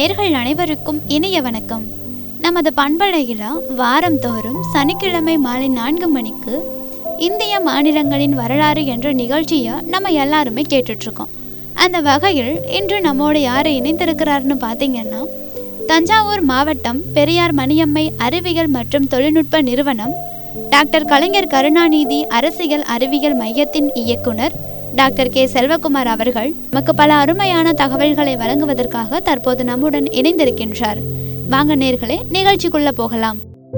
நேர்கள் அனைவருக்கும் இனிய வணக்கம் நமது பண்பலையில் வாரந்தோறும் சனிக்கிழமை மாலை நான்கு மணிக்கு இந்திய மாநிலங்களின் வரலாறு என்ற நிகழ்ச்சியை நம்ம எல்லாருமே கேட்டுட்ருக்கோம் அந்த வகையில் இன்று நம்மோடு யார் இணைந்திருக்கிறாருன்னு பார்த்தீங்கன்னா தஞ்சாவூர் மாவட்டம் பெரியார் மணியம்மை அறிவியல் மற்றும் தொழில்நுட்ப நிறுவனம் டாக்டர் கலைஞர் கருணாநிதி அரசியல் அறிவியல் மையத்தின் இயக்குனர் டாக்டர் கே செல்வகுமார் அவர்கள் நமக்கு பல அருமையான தகவல்களை வழங்குவதற்காக தற்போது நம்முடன் இணைந்திருக்கின்றார் வாங்க நேர்களே நிகழ்ச்சிக்குள்ள போகலாம்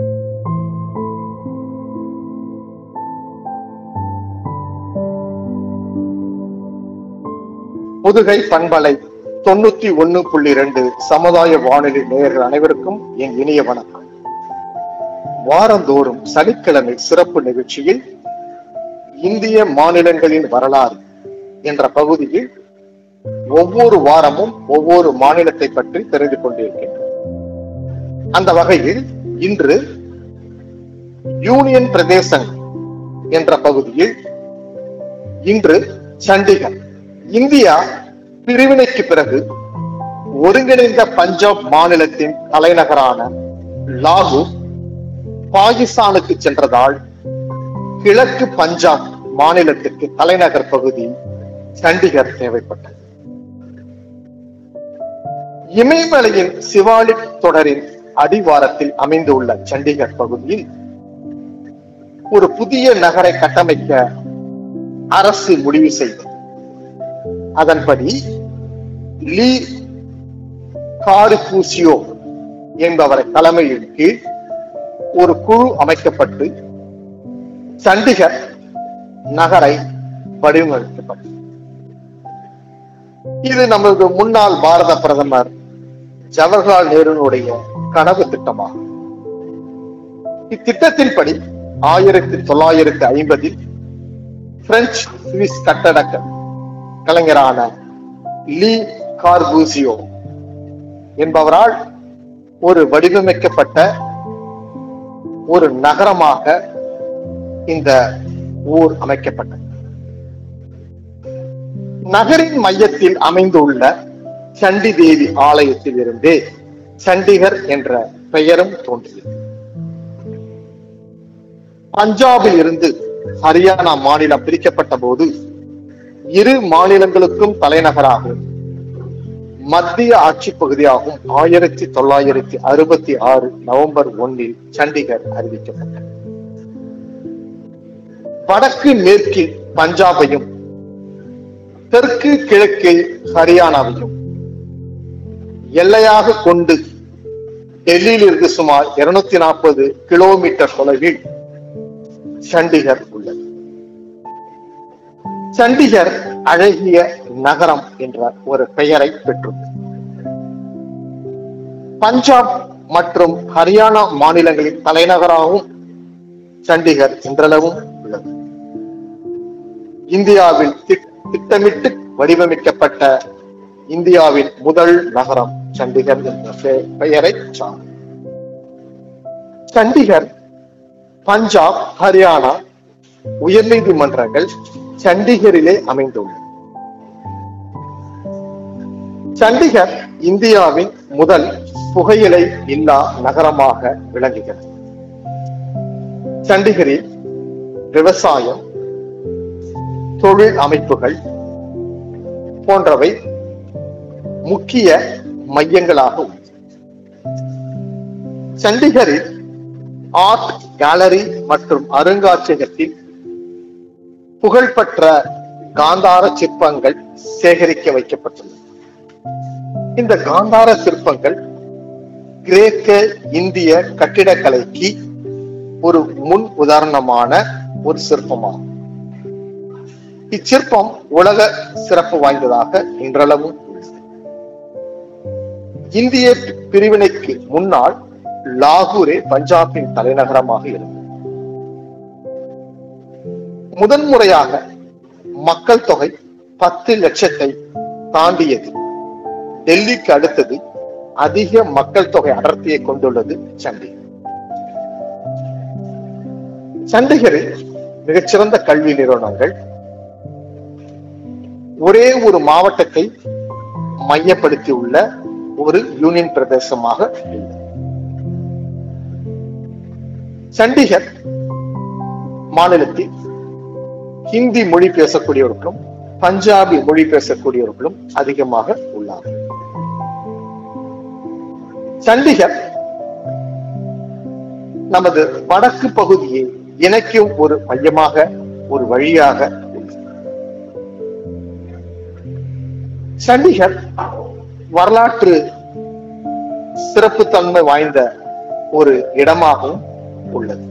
புதுகை பண்பலை தொண்ணூத்தி ஒண்ணு புள்ளி ரெண்டு சமுதாய வானொலி நேயர்கள் அனைவருக்கும் என் இனிய வணக்கம் வாரந்தோறும் சனிக்கிழமை சிறப்பு நிகழ்ச்சியில் இந்திய மாநிலங்களின் வரலாறு என்ற பகுதியில் ஒவ்வொரு வாரமும் ஒவ்வொரு மாநிலத்தை பற்றி தெரிந்து கொண்டிருக்கின்றோம் அந்த வகையில் இன்று யூனியன் பிரதேசங்கள் என்ற பகுதியில் இன்று சண்டிகர் இந்தியா பிரிவினைக்கு பிறகு ஒருங்கிணைந்த பஞ்சாப் மாநிலத்தின் தலைநகரான லாகூர் பாகிஸ்தானுக்கு சென்றதால் கிழக்கு பஞ்சாப் மாநிலத்திற்கு தலைநகர் பகுதி சண்டிகர் தேவைப்பட்டது இமயமலையின் சிவாலிக் தொடரின் அடிவாரத்தில் அமைந்துள்ள சண்டிகர் பகுதியில் ஒரு புதிய நகரை கட்டமைக்க அரசு முடிவு செய்தது அதன்படி லீ காரிபூசியோ என்பவரை தலைமையின் கீழ் ஒரு குழு அமைக்கப்பட்டு சண்டிகர் நகரை வடிவமைக்கப்பட்டது இது நமது முன்னாள் பாரத பிரதமர் ஜவஹர்லால் நேருனுடைய கனவு திட்டமாகும் இத்திட்டத்தின்படி ஆயிரத்தி தொள்ளாயிரத்தி ஐம்பதில் பிரெஞ்சு சுவிஸ் கட்டட கலைஞரான லீ கார்பூசியோ என்பவரால் ஒரு வடிவமைக்கப்பட்ட ஒரு நகரமாக இந்த ஊர் அமைக்கப்பட்டது நகரின் மையத்தில் அமைந்துள்ள சண்டி தேவி ஆலயத்தில் இருந்தே சண்டிகர் என்ற பெயரும் தோன்றியது பஞ்சாபில் இருந்து ஹரியானா மாநிலம் பிரிக்கப்பட்ட போது இரு மாநிலங்களுக்கும் தலைநகராகும் மத்திய ஆட்சி பகுதியாகும் ஆயிரத்தி தொள்ளாயிரத்தி அறுபத்தி ஆறு நவம்பர் ஒன்னில் சண்டிகர் அறிவிக்கப்பட்டது வடக்கு மேற்கில் பஞ்சாபையும் தெற்கு கிழக்கில் ஹரியானாவையும் எல்லையாக கொண்டு டெல்லியில் இருந்து சுமார் இருநூத்தி நாற்பது கிலோமீட்டர் தொலைவில் சண்டிகர் உள்ளது சண்டிகர் அழகிய நகரம் என்ற ஒரு பெயரை பெற்றுள்ளது பஞ்சாப் மற்றும் ஹரியானா மாநிலங்களின் தலைநகராகவும் சண்டிகர் இன்றளவும் உள்ளது இந்தியாவில் திட்டமிட்டு வடிவமைக்கப்பட்ட இந்தியாவின் முதல் நகரம் சண்டிகர் என்ற பெயரை சார்ந்தது சண்டிகர் பஞ்சாப் ஹரியானா உயர்நீதிமன்றங்கள் சண்டிகரிலே அமைந்துள்ளது சண்டிகர் இந்தியாவின் முதல் புகையிலை இல்லா நகரமாக விளங்குகிறது சண்டிகரில் விவசாயம் தொழில் அமைப்புகள் போன்றவை முக்கிய மையங்களாக உள்ளது சண்டிகரில் ஆர்ட் கேலரி மற்றும் அருங்காட்சியகத்தில் புகழ்பெற்ற காந்தார சிற்பங்கள் சேகரிக்க வைக்கப்பட்டுள்ளன இந்த காந்தார சிற்பங்கள் கிரேக்க இந்திய கட்டிடக்கலைக்கு ஒரு முன் உதாரணமான ஒரு சிற்பமாகும் இச்சிற்பம் உலக சிறப்பு வாய்ந்ததாக இன்றளவும் உள்ளது இந்திய பிரிவினைக்கு முன்னால் லாகூரே பஞ்சாபின் தலைநகரமாக இருந்தது முதன்முறையாக மக்கள் தொகை பத்து லட்சத்தை தாண்டியது டெல்லிக்கு அடுத்தது அதிக மக்கள் தொகை அடர்த்தியை கொண்டுள்ளது சண்டிகர் சண்டிகரில் மிகச்சிறந்த கல்வி நிறுவனங்கள் ஒரே ஒரு மாவட்டத்தை மையப்படுத்தி உள்ள ஒரு யூனியன் பிரதேசமாக உள்ளது சண்டிகர் மாநிலத்தில் ஹிந்தி மொழி பேசக்கூடியவர்களும் பஞ்சாபி மொழி பேசக்கூடியவர்களும் அதிகமாக உள்ளார்கள் சண்டிகர் நமது வடக்கு பகுதியை இணைக்கும் ஒரு மையமாக ஒரு வழியாக உள்ளது சண்டிகர் வரலாற்று சிறப்புத்தன்மை வாய்ந்த ஒரு இடமாகவும் உள்ளது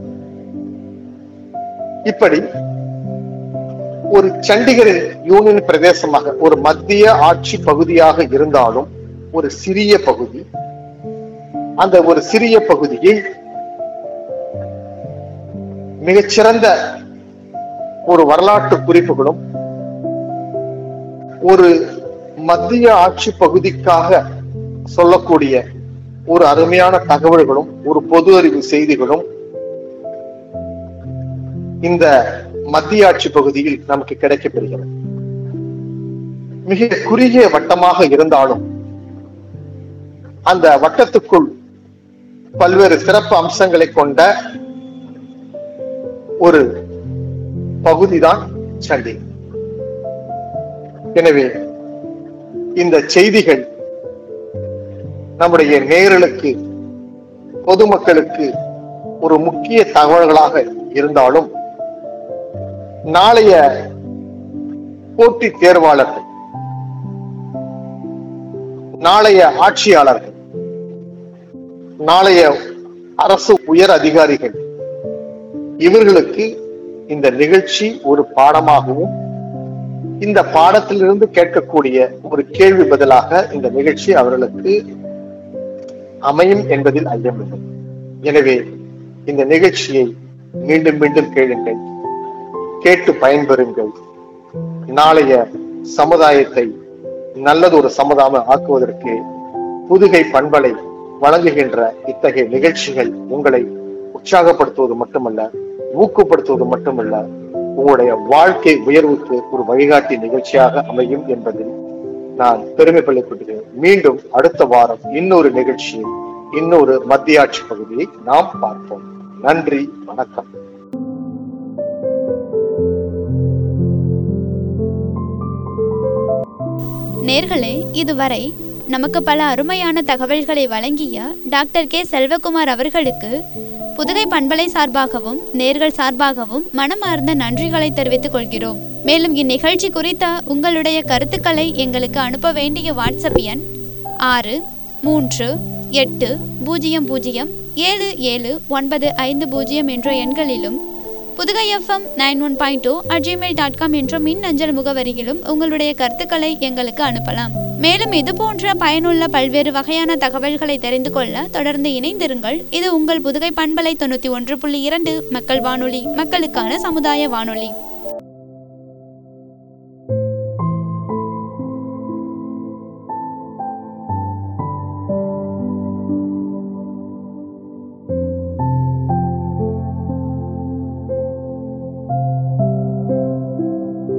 இப்படி ஒரு சண்டிகரின் யூனியன் பிரதேசமாக ஒரு மத்திய ஆட்சி பகுதியாக இருந்தாலும் ஒரு சிறிய பகுதி அந்த ஒரு சிறிய பகுதியில் மிகச்சிறந்த ஒரு வரலாற்று குறிப்புகளும் ஒரு மத்திய ஆட்சி பகுதிக்காக சொல்லக்கூடிய ஒரு அருமையான தகவல்களும் ஒரு பொது அறிவு செய்திகளும் இந்த மத்திய ஆட்சி பகுதியில் நமக்கு கிடைக்கப்பெறுகிறது மிக குறுகிய வட்டமாக இருந்தாலும் அந்த வட்டத்துக்குள் பல்வேறு சிறப்பு அம்சங்களை கொண்ட ஒரு பகுதிதான் சண்டி எனவே இந்த செய்திகள் நம்முடைய நேரலுக்கு பொதுமக்களுக்கு ஒரு முக்கிய தகவல்களாக இருந்தாலும் நாளைய போட்டி தேர்வாளர்கள் நாளைய ஆட்சியாளர்கள் நாளைய அரசு உயர் அதிகாரிகள் இவர்களுக்கு இந்த நிகழ்ச்சி ஒரு பாடமாகவும் இந்த பாடத்திலிருந்து கேட்கக்கூடிய ஒரு கேள்வி பதிலாக இந்த நிகழ்ச்சி அவர்களுக்கு அமையும் என்பதில் ஐயமில்லை எனவே இந்த நிகழ்ச்சியை மீண்டும் மீண்டும் கேளுங்கள் கேட்டு பயன்பெறுங்கள் நாளைய சமுதாயத்தை நல்லது ஒரு சமுதாயம் ஆக்குவதற்கு புதுகை பண்பலை வழங்குகின்ற இத்தகைய நிகழ்ச்சிகள் உங்களை உற்சாகப்படுத்துவது மட்டுமல்ல ஊக்கப்படுத்துவது மட்டுமல்ல உங்களுடைய வாழ்க்கை உயர்வுக்கு ஒரு வழிகாட்டி நிகழ்ச்சியாக அமையும் என்பதில் நான் பெருமை கொள்கிறேன் மீண்டும் அடுத்த வாரம் இன்னொரு நிகழ்ச்சியில் இன்னொரு மத்தியாட்சி பகுதியை நாம் பார்ப்போம் நன்றி வணக்கம் நேர்களே இதுவரை நமக்கு பல அருமையான தகவல்களை வழங்கிய டாக்டர் கே செல்வகுமார் அவர்களுக்கு புதுகை பண்பலை சார்பாகவும் நேர்கள் சார்பாகவும் மனமார்ந்த நன்றிகளை தெரிவித்துக் கொள்கிறோம் மேலும் இந்நிகழ்ச்சி குறித்த உங்களுடைய கருத்துக்களை எங்களுக்கு அனுப்ப வேண்டிய வாட்ஸ்அப் எண் ஆறு மூன்று எட்டு பூஜ்ஜியம் பூஜ்ஜியம் ஏழு ஏழு ஒன்பது ஐந்து பூஜ்ஜியம் என்ற எண்களிலும் Pudhugai FM nine one point two at Gmail dot com என்ற மின் அஞ்சல் முகவரியிலும் உங்களுடைய கருத்துக்களை எங்களுக்கு அனுப்பலாம் மேலும் இது போன்ற பயனுள்ள பல்வேறு வகையான தகவல்களை தெரிந்து கொள்ள தொடர்ந்து இணைந்திருங்கள் இது உங்கள் புதுகை பண்பலை தொண்ணூற்றி ஒன்று புள்ளி இரண்டு மக்கள் வானொலி மக்களுக்கான சமுதாய வானொலி